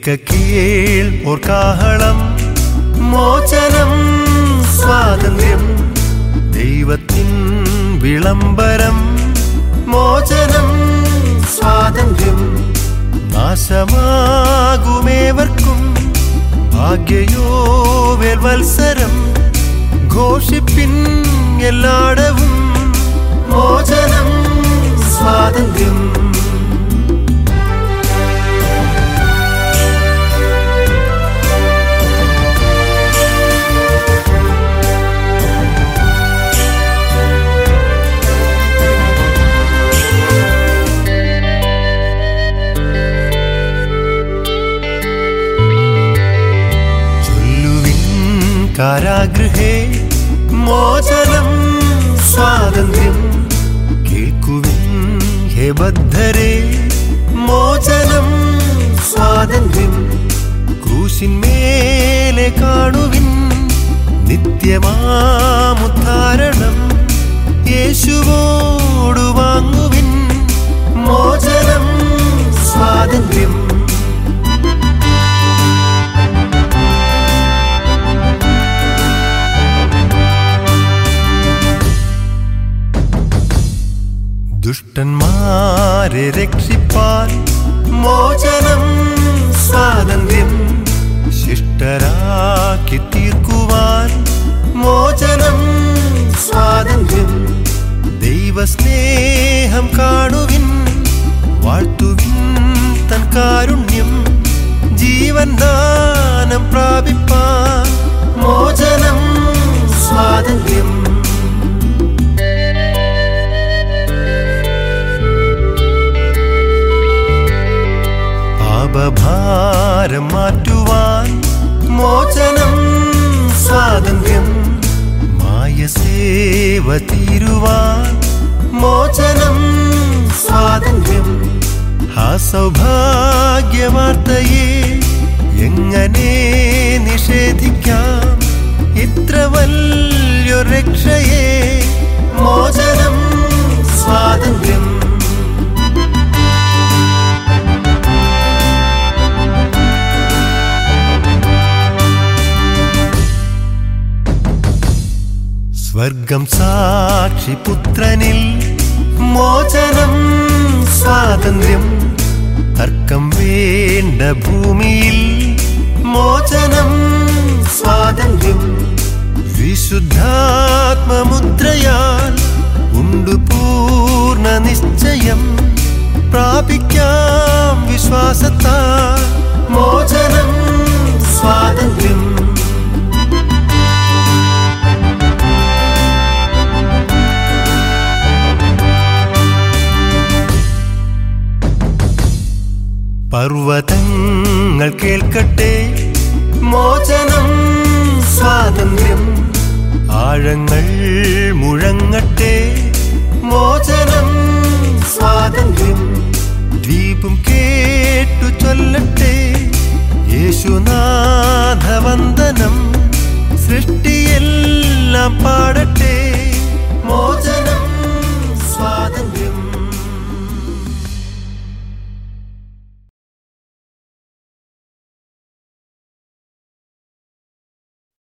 കേൾക്ക കീൾ ഓർക്കാഹളം മോചനം സ്വാതന്ത്ര്യം ദൈവത്തിൻ വിളംബരം മോചനം സ്വാതന്ത്ര്യം നാശമാകുമേവർക്കും ഭാഗ്യയോവേൽ വത്സരം ഘോഷിപ്പിൻ എല്ലാടവും മോചനം സ്വാതന്ത്ര്യം ചൊല്ലുവിൻ കാരാഗൃഹേ മോചനം സ്വാതന്ത്ര്യം കേൾക്കുവിൻ ഹേ ബദ്ധരേ മോചനം സ്വാതന്ത്ര്യം ക്രൂശിന്മേലെ കാണുവിൻ നിത്യമാമുദ്ധാരണം യേശുവോടു വാങ്ങുവിൻ മോചനം സ്വാതന്ത്ര്യം ദുഷ്ടന്മാരെ രക്ഷിപ്പാൻ മോചനം സ്വാതന്ത്ര്യം ശിഷ്ടരാക്കി തീർക്കുവാൻ മോചനം സ്വാതന്ത്ര്യം ദൈവസ്നേഹം കാണുവിൻ വാഴ്ത്തുവിൻ തൻ കാരുണ്യം ജീവൻ ദാനം പ്രാപിപ്പാൻ മോചനം സ്വാതന്ത്ര്യം പാപഭാരം മാറ്റുവാൻ മോചനം സ്വാതന്ത്ര്യം മായസേവ തീരുവാൻ മോചനം സ്വാതന്ത്ര്യം ആ സൗഭാഗ്യവാർത്തയെ എങ്ങനെ നിഷേധിക്കാം ഇത്ര വലിയൊരു രക്ഷയെ മോചനം സ്വാതന്ത്ര്യം സ്വർഗം സാക്ഷി പുത്രനിൽ മോചനം സ്വാതന്ത്ര്യം തർക്കം വേണ്ട ഭൂമിയിൽ മോചനം സ്വാതന്ത്ര്യം വിശുദ്ധാത്മമുദ്രയാൽ ഉണ്ടു പൂർണ്ണ നിശ്ചയം പ്രാപിക്കാം വിശ്വാസത്താൽ മോചനം സ്വാതന്ത്ര്യം പർവതങ്ങൾ കേൾക്കട്ടെ മോചനം സ്വാതന്ത്ര്യം ആഴങ്ങൾ മുഴങ്ങട്ടെ മോചനം സ്വാതന്ത്ര്യം ദ്വീപും കേട്ടു ചൊല്ലട്ടെ യേശുനാഥവന്ദനം സൃഷ്ടിയെല്ലാം പാ